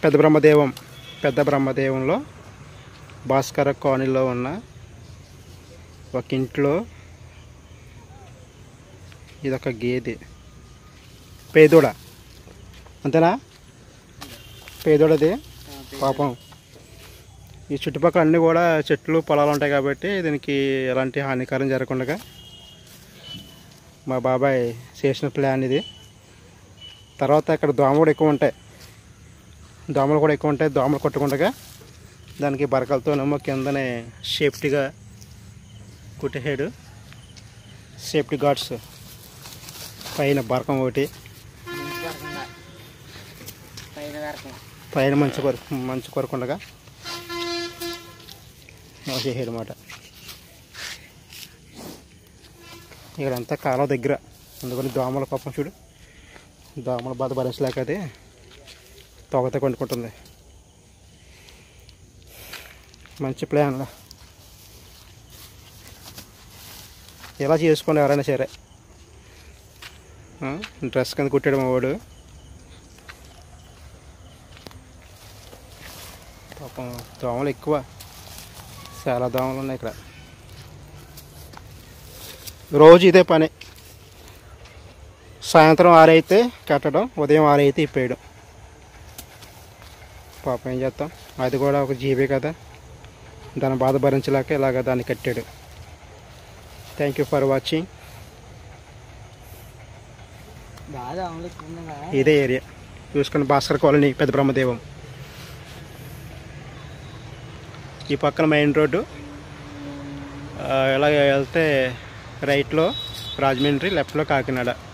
పెద్ద బ్రహ్మదేవం పెద్ద బ్రహ్మదేవంలో భాస్కర కాలనీలో ఉన్న ఒక ఇంట్లో ఇదొక గేదె పేదోడ అంతేనా పేదోడది పాపం ఈ చుట్టుపక్కల అన్నీ కూడా చెట్లు పొలాలు ఉంటాయి కాబట్టి దీనికి ఎలాంటి హానికరం జరగకుండా మా బాబాయ్ చేసిన ప్లాన్ ఇది తర్వాత ఇక్కడ దోమలు కూడా ఎక్కువ ఉంటాయి దోమలు కూడా ఎక్కువ ఉంటాయి దోమలు కొట్టకుండా దానికి బరకలతోనేమో కిందనే సేఫ్టీగా కుట్టేసాడు సేఫ్టీ గార్డ్స్ పైన బరకం ఒకటి పైన వరకు పైన మంచి కొరకు మంచి కొరకుండగా చేసాడు అనమాట ఇక్కడంతా కాలువ దగ్గర అందుకని దోమల పాపం చూడు దోమల బాధ భరించలేక అది తొగత కొనుక్కుంటుంది మంచి ప్లాన్ ఇలా చేసుకోండి ఎవరైనా సరే ఆ, డ్రెస్ కింద కుట్టాడు మా వాడు పాపం దోమలు ఎక్కువ చాలా దోమలు ఉన్నాయి ఇక్కడ రోజు ఇదే పని సాయంత్రం ఆరైతే కట్టడం ఉదయం ఆరైతే ఇప్పేయడం పాపం ఏం చేస్తాం అది కూడా ఒక జీవే కదా దాని బాధ భరించలేక ఇలాగ దాన్ని కట్టాడు థ్యాంక్ యూ ఫర్ వాచింగ్ బాగా అమలు ఎక్కువ ఇదే ఏరియా చూసుకుని భాస్కర్ కాలనీ పెద్ద బ్రహ్మదేవం ఈ పక్కన మెయిన్ రోడ్డు ఆ, ఇలాగ వెళ్తే రైట్లో రాజమండ్రి లెఫ్ట్లో కాకినాడ